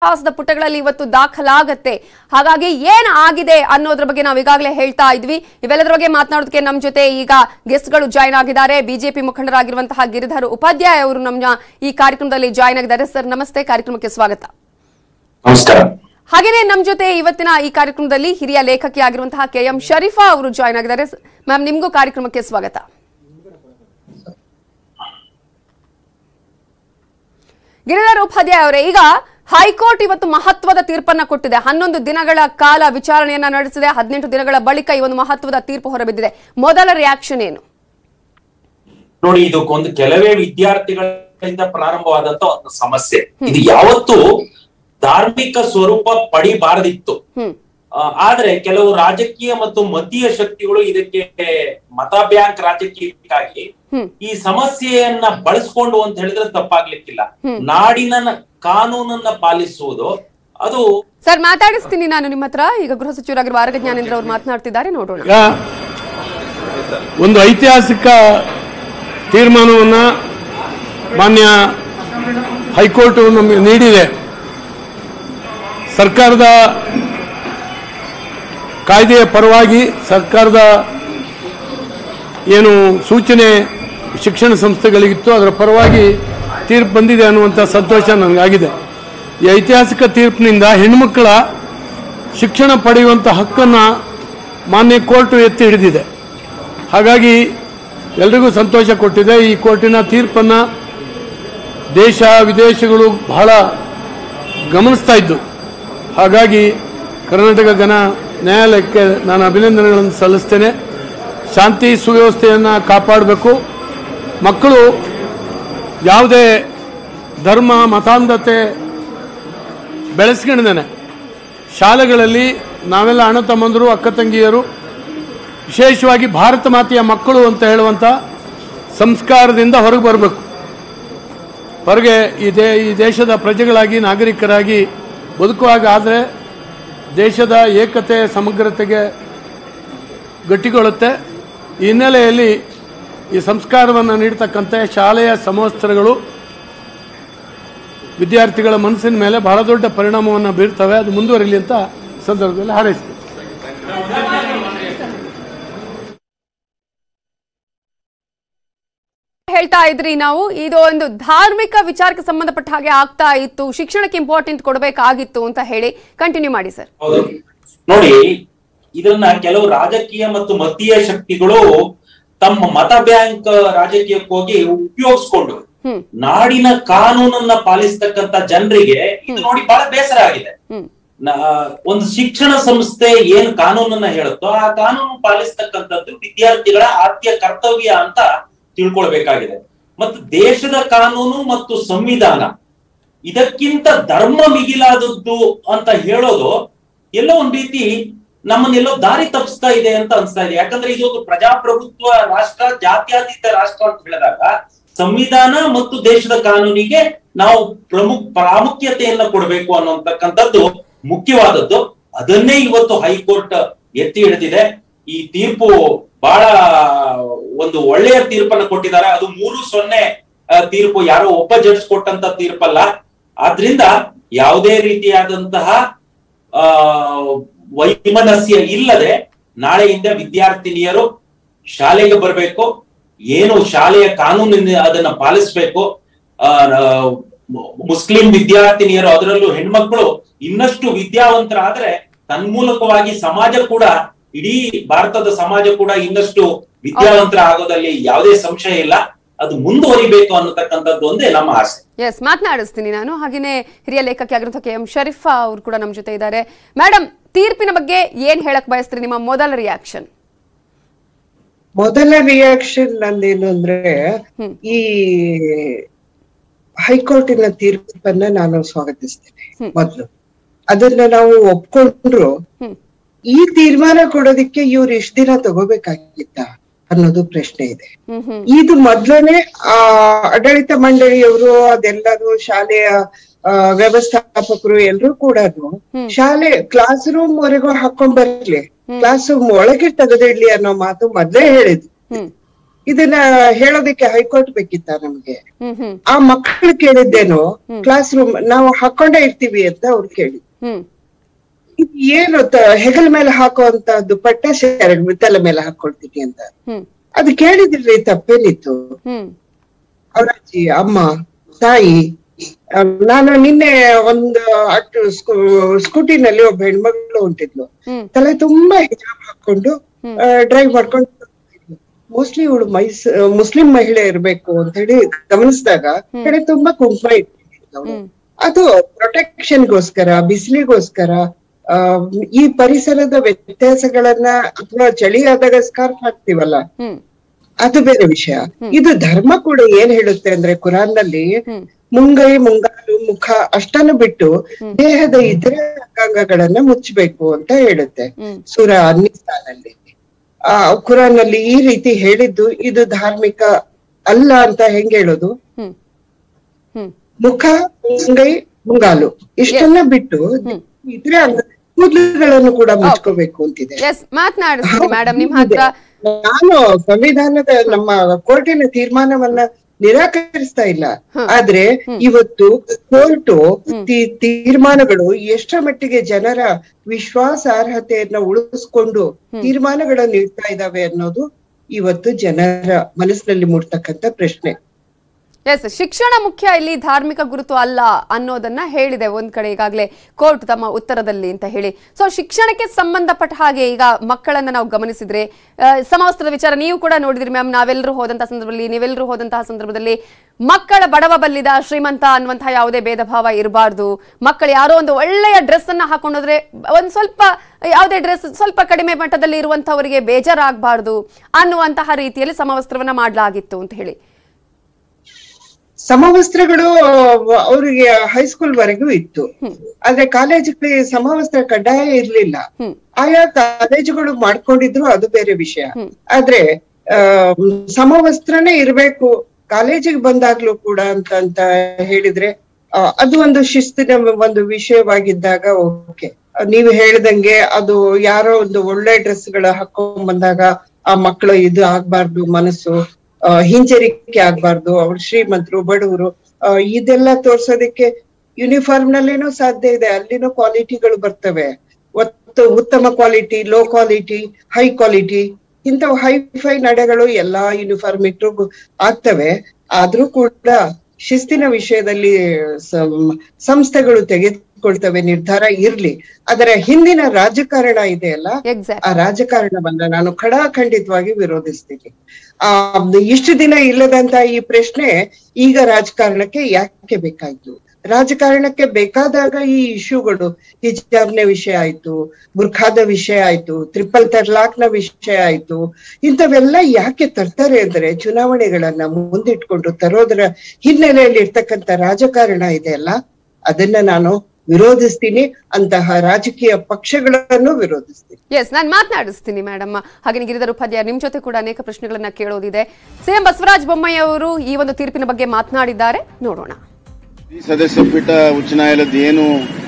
ಇತಿಹಾಸದ ಪುಟಗಳಲ್ಲಿ ಇವತ್ತು ದಾಖಲಾಗತ್ತೆ ಹಾಗಾಗಿ ಏನ್ ಆಗಿದೆ ಅನ್ನೋದ್ರ ಬಗ್ಗೆ ನಾವು ಈಗಾಗಲೇ ಹೇಳ್ತಾ ಇದ್ವಿ ಇವೆಲ್ಲದರ ಬಗ್ಗೆ ಮಾತನಾಡೋದಕ್ಕೆ ನಮ್ಮ ಜೊತೆ ಈಗ ಗೆಸ್ಟ್ಗಳು ಜಾಯ್ನ್ ಆಗಿದ್ದಾರೆ ಬಿಜೆಪಿ ಮುಖಂಡರಾಗಿರುವಂತಹ ಗಿರಿಧರ್ ಉಪಾಧ್ಯಾಯ ಅವರು ನಮ್ಮ ಈ ಕಾರ್ಯಕ್ರಮದಲ್ಲಿ ಜಾಯ್ನ್ ಆಗಿದ್ದಾರೆ ಸರ್ ನಮಸ್ತೆ ಕಾರ್ಯಕ್ರಮಕ್ಕೆ ಸ್ವಾಗತ ನಮಸ್ಕಾರ ಹಾಗೇನೆ ನಮ್ಮ ಜೊತೆ ಇವತ್ತಿನ ಈ ಕಾರ್ಯಕ್ರಮದಲ್ಲಿ ಹಿರಿಯ ಲೇಖಕಿ ಆಗಿರುವಂತಹ ಕೆ ಎಂ ಶರೀಫಾ ಅವರು ಜಾಯ್ನ್ ಆಗಿದ್ದಾರೆ ಮ್ಯಾಮ್ ನಿಮ್ಗೂ ಕಾರ್ಯಕ್ರಮಕ್ಕೆ ಸ್ವಾಗತ ಗಿರಿಧರ್ ಉಪಾಧ್ಯಾಯ ಅವರೇ ಈಗ ಹೈಕೋರ್ಟ್ ಇವತ್ತು ಮಹತ್ವದ ತೀರ್ಪನ್ನ ಕೊಟ್ಟಿದೆ ಹನ್ನೊಂದು ದಿನಗಳ ಕಾಲ ವಿಚಾರಣೆಯನ್ನ ನಡೆಸಿದೆ ಹದಿನೆಂಟು ದಿನಗಳ ಬಳಿಕ ಈ ಒಂದು ಮಹತ್ವದ ತೀರ್ಪು ಹೊರಬಿದ್ದಿದೆ ಮೊದಲ ರಿಯಾಕ್ಷನ್ ಏನು ನೋಡಿ ಇದು ಒಂದು ಕೆಲವೇ ವಿದ್ಯಾರ್ಥಿಗಳಿಂದ ಪ್ರಾರಂಭವಾದಂತ ಒಂದು ಸಮಸ್ಯೆ ಇದು ಯಾವತ್ತೂ ಧಾರ್ಮಿಕ ಸ್ವರೂಪ ಪಡಿಬಾರದಿತ್ತು ಹ್ಮ್ ಆ, ಆದ್ರೆ ಕೆಲವು ರಾಜಕೀಯ ಮತ್ತು ಮತೀಯ ಶಕ್ತಿಗಳು ಇದಕ್ಕೆ ಮತ ಬ್ಯಾಂಕ್ ರಾಜಕೀಯಕ್ಕಾಗಿ ಹ್ಮ್ ಈ ಸಮಸ್ಯೆಯನ್ನ ಬಳಸ್ಕೊಂಡು ಅಂತ ಹೇಳಿದ್ರೆ ತಪ್ಪಾಗ್ಲಿಕ್ಕಿಲ್ಲ ನಾಡಿನ ಕಾನೂನನ್ನ ಪಾಲಿಸುವುದು ಅದು ಸರ್ ಮಾತಾಡಿಸ್ತೀನಿ ನಾನು ನಿಮ್ಮ ಹತ್ರ ಈಗ ಗೃಹ ಸಚಿವರಾಗಿರುವ ಆರೋಗ್ಯ ಜ್ಞಾನೇಂದ್ರ ಅವರು ಮಾತನಾಡ್ತಿದ್ದಾರೆ ನೋಡೋಣ ಈಗ ಒಂದು ಐತಿಹಾಸಿಕ ತೀರ್ಮಾನವನ್ನ ಮಾನ್ಯ ಹೈಕೋರ್ಟ್ ನಮಗೆ ನೀಡಿದೆ ಸರ್ಕಾರದ ಕಾಯ್ದೆಯ ಪರವಾಗಿ ಸರ್ಕಾರದ ಏನು ಸೂಚನೆ ಶಿಕ್ಷಣ ಸಂಸ್ಥೆಗಳಿಗಿತ್ತು ಅದರ ಪರವಾಗಿ ತೀರ್ಪು ಬಂದಿದೆ ಅನ್ನುವಂಥ ಸಂತೋಷ ನನಗಾಗಿದೆ ಈ ಐತಿಹಾಸಿಕ ತೀರ್ಪಿನಿಂದ ಹೆಣ್ಣುಮಕ್ಕಳ ಶಿಕ್ಷಣ ಪಡೆಯುವಂಥ ಹಕ್ಕನ್ನು ಮಾನ್ಯ ಕೋರ್ಟು ಎತ್ತಿ ಹಿಡಿದಿದೆ ಹಾಗಾಗಿ ಎಲ್ರಿಗೂ ಸಂತೋಷ ಕೊಟ್ಟಿದೆ ಈ ಕೋರ್ಟಿನ ತೀರ್ಪನ್ನು ದೇಶ ವಿದೇಶಗಳು ಬಹಳ ಗಮನಿಸ್ತಾ ಇದ್ದು ಹಾಗಾಗಿ ಕರ್ನಾಟಕ ಘನ ನ್ಯಾಯಾಲಯಕ್ಕೆ ನಾನು ಅಭಿನಂದನೆಗಳನ್ನು ಸಲ್ಲಿಸ್ತೇನೆ ಶಾಂತಿ ಸುವ್ಯವಸ್ಥೆಯನ್ನು ಕಾಪಾಡಬೇಕು ಮಕ್ಕಳು ಯಾವುದೇ ಧರ್ಮ ಮತಾಂಧತೆ ಬೆಳೆಸ್ಕೊಂಡಿದ್ದೇನೆ ಶಾಲೆಗಳಲ್ಲಿ ನಾವೆಲ್ಲ ಅಣ್ಣ ತಮ್ಮಂದರು ಅಕ್ಕ ತಂಗಿಯರು ವಿಶೇಷವಾಗಿ ಭಾರತ ಮಾತೆಯ ಮಕ್ಕಳು ಅಂತ ಹೇಳುವಂಥ ಸಂಸ್ಕಾರದಿಂದ ಹೊರಗೆ ಬರಬೇಕು ಹೊರಗೆ ಈ ದೇ ಈ ದೇಶದ ಪ್ರಜೆಗಳಾಗಿ ನಾಗರಿಕರಾಗಿ ಬದುಕುವಾಗ ಆದರೆ ದೇಶದ ಏಕತೆ ಸಮಗ್ರತೆಗೆ ಗಟ್ಟಿಗೊಳ್ಳುತ್ತೆ ಈ ಹಿನ್ನೆಲೆಯಲ್ಲಿ ಈ ಸಂಸ್ಕಾರವನ್ನು ನೀಡ್ತಕ್ಕಂಥ ಶಾಲೆಯ ಸಮವಸ್ತ್ರಗಳು ವಿದ್ಯಾರ್ಥಿಗಳ ಮನಸ್ಸಿನ ಮೇಲೆ ಬಹಳ ದೊಡ್ಡ ಪರಿಣಾಮವನ್ನು ಬೀರ್ತವೆ ಅದು ಮುಂದುವರಿಲಿ ಅಂತ ಸಂದರ್ಭದಲ್ಲಿ ಹಾರೈಸ್ತೀನಿ ಹೇಳ್ತಾ ಇದ್ರಿ ನಾವು ಇದು ಒಂದು ಧಾರ್ಮಿಕ ವಿಚಾರಕ್ಕೆ ಸಂಬಂಧಪಟ್ಟ ಹಾಗೆ ಆಗ್ತಾ ಇತ್ತು ಶಿಕ್ಷಣಕ್ಕೆ ಇಂಪಾರ್ಟೆಂಟ್ ಕೊಡಬೇಕಾಗಿತ್ತು ಅಂತ ಹೇಳಿ ಕಂಟಿನ್ಯೂ ಮಾಡಿ ಸರ್ ಹೌದು ನೋಡಿ ಇದನ್ನ ಕೆಲವು ರಾಜಕೀಯ ಮತ್ತು ಮತೀಯ ಶಕ್ತಿಗಳು ತಮ್ಮ ಮತ ಬ್ಯಾಂಕ್ ರಾಜಕೀಯಕ್ಕೆ ಹೋಗಿ ಉಪಯೋಗಿಸ್ಕೊಂಡು ಹ್ಮ್ ನಾಡಿನ ಕಾನೂನನ್ನ ಪಾಲಿಸ್ತಕ್ಕಂತ ಜನರಿಗೆ ಇದು ನೋಡಿ ಬಹಳ ಬೇಸರ ಆಗಿದೆ ಹ್ಮ್ ನಾ- ಒಂದು ಶಿಕ್ಷಣ ಸಂಸ್ಥೆ ಏನ್ ಕಾನೂನನ್ನ ಹೇಳುತ್ತೋ ಆ ಕಾನೂನು ಪಾಲಿಸ್ತಕ್ಕಂಥದ್ದು ವಿದ್ಯಾರ್ಥಿಗಳ ಆದ್ಯ ಕರ್ತವ್ಯ ಅಂತ ತಿಳ್ಕೊಳ್ಬೇಕಾಗಿದೆ ಮತ್ತು ದೇಶದ ಕಾನೂನು ಮತ್ತು ಸಂವಿಧಾನ ಇದಕ್ಕಿಂತ ಧರ್ಮ ಮಿಗಿಲಾದದ್ದು ಅಂತ ಹೇಳೋದು ಎಲ್ಲೋ ಒಂದ್ ರೀತಿ ನಮ್ಮನ್ನೆಲ್ಲೋ ದಾರಿ ತಪ್ಪಿಸ್ತಾ ಇದೆ ಅಂತ ಅನ್ಸ್ತಾ ಇದೆ ಯಾಕಂದ್ರೆ ಇದೊಂದು ಪ್ರಜಾಪ್ರಭುತ್ವ ರಾಷ್ಟ್ರ ಜಾತ್ಯತೀತ ರಾಷ್ಟ್ರ ಅಂತ ಹೇಳಿದಾಗ ಸಂವಿಧಾನ ಮತ್ತು ದೇಶದ ಕಾನೂನಿಗೆ ನಾವು ಪ್ರಮುಖ ಪ್ರಾಮುಖ್ಯತೆಯನ್ನ ಕೊಡಬೇಕು ಅನ್ನೋತಕ್ಕಂಥದ್ದು ಮುಖ್ಯವಾದದ್ದು ಅದನ್ನೇ ಇವತ್ತು ಹೈಕೋರ್ಟ್ ಎತ್ತಿ ಹಿಡಿದಿದೆ ಈ ತೀರ್ಪು ಬಹಳ ಒಂದು ಒಳ್ಳೆಯ ತೀರ್ಪನ್ನು ಕೊಟ್ಟಿದ್ದಾರೆ ಅದು ಮೂರು ಸೊನ್ನೆ ಆ, ತೀರ್ಪು ಯಾರೋ ಒಬ್ಬ ಜಡ್ಜ್ ಕೊಟ್ಟಂತ ತೀರ್ಪಲ್ಲ ಆದ್ರಿಂದ ಯಾವುದೇ ರೀತಿಯಾದಂತಹ ಆ ವೈಮನಸ್ಯ ಇಲ್ಲದೆ ನಾಳೆಯಿಂದ ವಿದ್ಯಾರ್ಥಿನಿಯರು ಶಾಲೆಗೆ ಬರಬೇಕು ಏನು ಶಾಲೆಯ ಕಾನೂನಿನ ಅದನ್ನ ಪಾಲಿಸ್ಬೇಕು ಆ ಮ- ಮುಸ್ಲಿಂ ವಿದ್ಯಾರ್ಥಿನಿಯರು ಅದರಲ್ಲೂ ಹೆಣ್ಮಕ್ಳು ಇನ್ನಷ್ಟು ವಿದ್ಯಾವಂತರಾದ್ರೆ ತನ್ಮೂಲಕವಾಗಿ ಸಮಾಜ ಕೂಡ ಇಡೀ ಭಾರತದ ಸಮಾಜ ಕೂಡ ಇನ್ನಷ್ಟು ವಿದ್ಯಾವಂತರ ಆಗೋದಲ್ಲಿ ಯಾವುದೇ ಸಂಶಯ ಇಲ್ಲ ಅದು ಮುಂದುವರಿಬೇಕು ಅನ್ನತಕ್ಕಂಥದ್ದು ಒಂದೇ ನಮ್ಮ ಆಸೆ ಎಸ್ ಮಾತನಾಡಿಸ್ತೀನಿ ನಾನು ಹಾಗೇನೆ ಹಿರಿಯ ಲೇಖಕಿ ಆಗಿರುವಂಥ ಕೆ ಎಂ ಶರೀಫಾ ಅವರು ಕೂಡ ನಮ್ಮ ಜೊತೆ ಇದ್ದಾರೆ ಮೇಡಮ್ ತೀರ್ಪಿನ ಬಗ್ಗೆ ಏನ್ ಹೇಳಕ್ ಬಯಸ್ತೀರಿ ನಿಮ್ಮ ಮೊದಲ ರಿಯಾಕ್ಷನ್ ಮೊದಲ ರಿಯಾಕ್ಷನ್ ನಂದೇನು ಅಂದ್ರೆ ಹ್ಮ್. ಈ ಹೈಕೋರ್ಟಿನ ತೀರ್ಪನ್ನ ನಾನು ಸ್ವಾಗತಿಸ್ತೇನೆ ಹ್ಮ್. ಮೊದಲು ಅದನ್ನ ನಾವು ಒಪ್ಕೊಂಡ್ರು ಹ್ಮ್ ಈ ತೀರ್ಮಾನ ಕೊಡೋದಕ್ಕೆ ಇವ್ರು ಇಷ್ಟ ದಿನ ತಗೋಬೇಕಾಗಿತ್ತ ಅನ್ನೋದು ಪ್ರಶ್ನೆ ಇದೆ ಹ್ಮ್ ಹ್ಮ್ ಇದು ಮೊದ್ಲನೇ ಆ ಆಡಳಿತ ಮಂಡಳಿಯವರು ಅದೆಲ್ಲರೂ ಶಾಲೆಯ ಆ, ವ್ಯವಸ್ಥಾಪಕರು ಎಲ್ರು ಕೂಡ ಹ್ಮ್. ಶಾಲೆ ಕ್ಲಾಸ್ ರೂಮ್ ವರೆಗೂ ಹಾಕೊಂಡ್ ಬರ್ಲಿ ಕ್ಲಾಸ್ ರೂಮ್ ಒಳಗೆ ತೆಗೆದಿಡ್ಲಿ ಅನ್ನೋ ಮಾತು ಮೊದ್ಲೇ ಹೇಳಿದ್ರು ಹ್ಮ್ ಇದನ್ನ ಹೇಳೋದಕ್ಕೆ ಹೈಕೋರ್ಟ್ ಬೇಕಿತ್ತ ನಮ್ಗೆ ಹ್ಮ್ ಹ್ಮ್ ಆ ಮಕ್ಕಳು ಕೇಳಿದ್ದೇನು ಕ್ಲಾಸ್ ರೂಮ್ ನಾವು ಹಾಕೊಂಡೇ ಇರ್ತೀವಿ ಅಂತ ಅವ್ರು ಕೇಳಿ ಹ್ಮ್ ಇದು ಏನು ತ- ಹೆಗಲ ಮೇಲೆ ಹಾಕುವಂತ ದುಪ್ಪಟ್ಟೆ ಸೆರಗ್ ತಲೆ ಮೇಲೆ ಹಾಕೊಳ್ತೀನಿ ಅಂತ ಹ್ಮ್ ಅದು ಕೇಳಿದ್ರಿ ತಪ್ಪೇನಿತ್ತು ಹ್ಮ್ ಅವ್ರ ಅಜ್ಜಿ ಅಮ್ಮ ತಾಯಿ ಆ, ನಾನು ನಿನ್ನೆ ಒಂದು ಅಟ್ ಸ್ಕೂಟಿನಲ್ಲಿ ಒಬ್ಬ ಹೆಣ್ಮಗಳು ಹೊಂಟಿದ್ಲು ಹ್ಮ್ ತಲೆ ತುಂಬಾ ಹಿಜಾಬ್ ಹಾಕೊಂಡು ಡ್ರೈವ್ ಮಾಡ್ಕೊಂಡು ಮೋಸ್ಟ್ಲಿ ಇವಳು ಮೈಸ್ ಮುಸ್ಲಿಂ ಮಹಿಳೆ ಇರ್ಬೇಕು ಅಂತ ಹೇಳಿ ಗಮನಿಸಿದಾಗ ಕಡೆ ತುಂಬಾ ಕುಂಕುಮ ಇಟ್ಟಿದ್ಲು ಅವ್ಳು. ಹ್ಮ್ ಅದು ಪ್ರೊಟೆಕ್ಷನ್ಗೋಸ್ಕರ ಬಿಸಿಲಿಗೋಸ್ಕರ ಆ ಈ ಪರಿಸರದ ವ್ಯತ್ಯಾಸಗಳನ್ನ ಅಥವಾ ಚಳಿ ಆದಾಗ ಸ್ಕಾರ್ಫ್ ಹಾಕ್ತಿವಲ್ಲ ಹ್ಮ್ ಅದು ಬೇರೆ ವಿಷಯ ಇದು ಧರ್ಮ ಕೂಡ ಏನ್ ಹೇಳುತ್ತೆ ಅಂದ್ರೆ ಕುರಾನ್ ನಲ್ಲಿ ಹ್ಮ್ ಮುಂಗೈ ಮುಂಗಾಲು ಮುಖ ಅಷ್ಟನ್ನು ಬಿಟ್ಟು ದೇಹದ ಇತರೆ ಅಂಗಾಂಗಗಳನ್ನ ಮುಚ್ಚಬೇಕು ಅಂತ ಹೇಳುತ್ತೆ ಹ್ಮ್ ಸುರ ಅನ್ನಿಸ್ತಾನಲ್ಲಿ ಆ ಕುರಾನ್ ನಲ್ಲಿ ಈ ರೀತಿ ಹೇಳಿದ್ದು ಇದು ಧಾರ್ಮಿಕ ಅಲ್ಲ ಅಂತ ಹೆಂಗ್ ಹೇಳೋದು ಹ್ಮ್ ಹ್ಮ್ ಮುಖ ಮುಂಗೈ ಮುಂಗಾಲು ಇಷ್ಟನ್ನ ಬಿಟ್ಟು ಇದ್ರೆ ಅಂಗ ಕೂದಲುಗಳನ್ನು ಕೂಡ ಮುಚ್ಕೋಬೇಕು ಅಂತಿದೆ ಎಸ್ ಮಾತನಾಡಿಸ್ತೀನಿ ಮೇಡಮ್ ನಿಮ್ ಹತ್ರ ನಾನು ಸಂವಿಧಾನದ ನಮ್ಮ ಕೋರ್ಟಿನ ತೀರ್ಮಾನವನ್ನ ನಿರಾಕರಿಸ್ತಾ ಇಲ್ಲ ಆದ್ರೆ ಇವತ್ತು ಕೋರ್ಟು ತೀರ್ಮಾನಗಳು ಎಷ್ಟರ ಮಟ್ಟಿಗೆ ಜನರ ವಿಶ್ವಾಸಾರ್ಹತೆಯನ್ನ ಉಳಿಸ್ಕೊಂಡು ತೀರ್ಮಾನಗಳನ್ನು ನೀಡ್ತಾ ಇದಾವೆ ಅನ್ನೋದು ಇವತ್ತು ಜನರ ಮನಸ್ಸಿನಲ್ಲಿ ಮೂಡ್ತಕ್ಕಂತ ಪ್ರಶ್ನೆ ಎಸ್ ಶಿಕ್ಷಣ ಮುಖ್ಯ ಇಲ್ಲಿ ಧಾರ್ಮಿಕ ಗುರುತು ಅಲ್ಲ ಅನ್ನೋದನ್ನ ಹೇಳಿದೆ ಒಂದ್ ಕಡೆ ಈಗಾಗಲೇ ಕೋರ್ಟ್ ತಮ್ಮ ಉತ್ತರದಲ್ಲಿ ಅಂತ ಹೇಳಿ ಸೊ ಶಿಕ್ಷಣಕ್ಕೆ ಸಂಬಂಧಪಟ್ಟ ಹಾಗೆ ಈಗ ಮಕ್ಕಳನ್ನ ನಾವು ಗಮನಿಸಿದ್ರೆ ಆ, ಸಮವಸ್ತ್ರದ ವಿಚಾರ ನೀವು ಕೂಡ ನೋಡಿದ್ರಿ ಮ್ಯಾಮ್ ನಾವೆಲ್ಲರೂ ಹೋದಂತಹ ಸಂದರ್ಭದಲ್ಲಿ ನೀವೆಲ್ಲರೂ ಹೋದಂತಹ ಸಂದರ್ಭದಲ್ಲಿ ಮಕ್ಕಳ ಬಡವ ಬಲ್ಲಿದ ಶ್ರೀಮಂತ ಅನ್ನುವಂತಹ ಯಾವುದೇ ಭೇದ ಭಾವ ಇರಬಾರ್ದು ಮಕ್ಕಳು ಯಾರೋ ಒಂದು ಒಳ್ಳೆಯ ಡ್ರೆಸ್ ಅನ್ನ ಹಾಕೊಂಡೋದ್ರೆ ಒಂದ್ ಸ್ವಲ್ಪ ಯಾವುದೇ ಡ್ರೆಸ್ ಸ್ವಲ್ಪ ಕಡಿಮೆ ಮಟ್ಟದಲ್ಲಿ ಇರುವಂತವರಿಗೆ ಬೇಜಾರಾಗಬಾರ್ದು ಅನ್ನುವಂತಹ ರೀತಿಯಲ್ಲಿ ಸಮವಸ್ತ್ರವನ್ನ ಮಾಡಲಾಗಿತ್ತು ಅಂತ ಹೇಳಿ ಸಮವಸ್ತ್ರಗಳು ಅವರಿಗೆ ಹೈಸ್ಕೂಲ್ ವರೆಗೂ ಇತ್ತು ಆದ್ರೆ ಕಾಲೇಜಿಗೆ ಸಮವಸ್ತ್ರ ಕಡ್ಡಾಯ ಇರ್ಲಿಲ್ಲ ಹ್ಮ್. ಆಯಾ ಕಾಲೇಜುಗಳು ಮಾಡ್ಕೊಂಡಿದ್ರು ಅದು ಬೇರೆ ವಿಷಯ ಆದ್ರೆ ಆ ಸಮವಸ್ತ್ರನೇ ಇರ್ಬೇಕು ಕಾಲೇಜಿಗೆ ಬಂದಾಗ್ಲೂ ಕೂಡ ಅಂತ ಅಂತ ಹೇಳಿದ್ರೆ ಆ, ಅದು ಒಂದು ಶಿಸ್ತಿನ ಒಂದು ವಿಷಯವಾಗಿದ್ದಾಗ ಓಕೆ ನೀವು ಹೇಳ್ದಂಗೆ ಅದು ಯಾರೋ ಒಂದು ಒಳ್ಳೆ ಡ್ರೆಸ್ ಗಳ ಹಾಕೊಂಡ್ ಬಂದಾಗ ಆ ಮಕ್ಕಳು ಇದು ಆಗ್ಬಾರ್ದು ಮನಸ್ಸು ಆ, ಹಿಂಜರಿಕೆ ಆಗ್ಬಾರ್ದು ಅವ್ರು ಶ್ರೀಮಂತರು ಬಡವರು ಆ, ಇದೆಲ್ಲ ತೋರ್ಸೋದಕ್ಕೆ ಯೂನಿಫಾರ್ಮ್ ನಲ್ಲೇನೂ ಸಾಧ್ಯ ಇದೆ ಅಲ್ಲಿನೂ ಕ್ವಾಲಿಟಿಗಳು ಬರ್ತವೆ ಒತ್ತು ಉತ್ತಮ quality low quality high quality ಇಂಥವು ಹೈ ಫೈ ನಡೆಗಳು ಎಲ್ಲಾ ಯೂನಿಫಾರ್ಮ್ ಇಟ್ಟು ಆಗ್ತವೆ ಆದ್ರೂ ಕೂಡ ಶಿಸ್ತಿನ ವಿಷಯದಲ್ಲಿ ಸಂ- ಸಂಸ್ಥೆಗಳು ತೆಗೆದುಕೊಳ್ತವೆ ನಿರ್ಧಾರ ಇರ್ಲಿ ಅದರ ಹಿಂದಿನ ರಾಜಕಾರಣ ಇದೆಯಲ್ಲ ಎಕ್ಸಾಕ್ಟ್ ಆ ರಾಜಕಾರಣವನ್ನ ನಾನು ಖಡಾಖಂಡಿತವಾಗಿ ವಿರೋಧಿಸ್ತೀನಿ ಆ ಇಷ್ಟು ದಿನ ಇಲ್ಲದಂತ ಈ ಪ್ರಶ್ನೆ ಈಗ ರಾಜಕಾರಣಕ್ಕೆ ಯಾಕೆ ಬೇಕಾಯ್ತು ರಾಜಕಾರಣಕ್ಕೆ ಬೇಕಾದಾಗ ಈ ಇಶ್ಯೂಗಳು ಹಿಜಾಬ್ನ ವಿಷಯ ಆಯ್ತು ಬುರ್ಖಾದ ವಿಷಯ ಆಯ್ತು ಟ್ರಿಪಲ್ ತರ್ಲಾಕ್ನ ವಿಷಯ ಆಯ್ತು ಇಂಥವೆಲ್ಲ ಯಾಕೆ ತರ್ತಾರೆ ಅಂದ್ರೆ ಚುನಾವಣೆಗಳನ್ನ ಮುಂದಿಟ್ಕೊಂಡು ತರೋದ್ರ ಹಿನ್ನೆಲೆಯಲ್ಲಿ ಇರ್ತಕ್ಕಂಥ ರಾಜಕಾರಣ ಇದೆಯಲ್ಲ ಅದನ್ನ ನಾನು ವಿರೋಧಿಸ್ತೀನಿ ಅಂತಹ ರಾಜಕೀಯ ಪಕ್ಷಗಳನ್ನು ವಿರೋಧಿಸ್ತೀನಿ ಎಸ್ ನಾನು ಮಾತನಾಡಿಸ್ತೀನಿ ಮೇಡಮ್ ಹಾಗೆ ಗಿರಿಧರ್ ಉಪಾಧ್ಯಾಯ ನಿಮ್ ಜೊತೆ ಕೂಡ ಅನೇಕ ಪ್ರಶ್ನೆಗಳನ್ನ ಕೇಳೋದಿದೆ ಸಿಎಂ ಬಸವರಾಜ ಬೊಮ್ಮಾಯಿ ಅವರು ಈ ಒಂದು ತೀರ್ಪಿನ ಬಗ್ಗೆ ಮಾತನಾಡಿದ್ದಾರೆ ನೋಡೋಣ ಈ ಸದಸ್ಯ ಪೀಠ ಉಚ್ಚ ನ್ಯಾಯಾಲಯದ ಏನು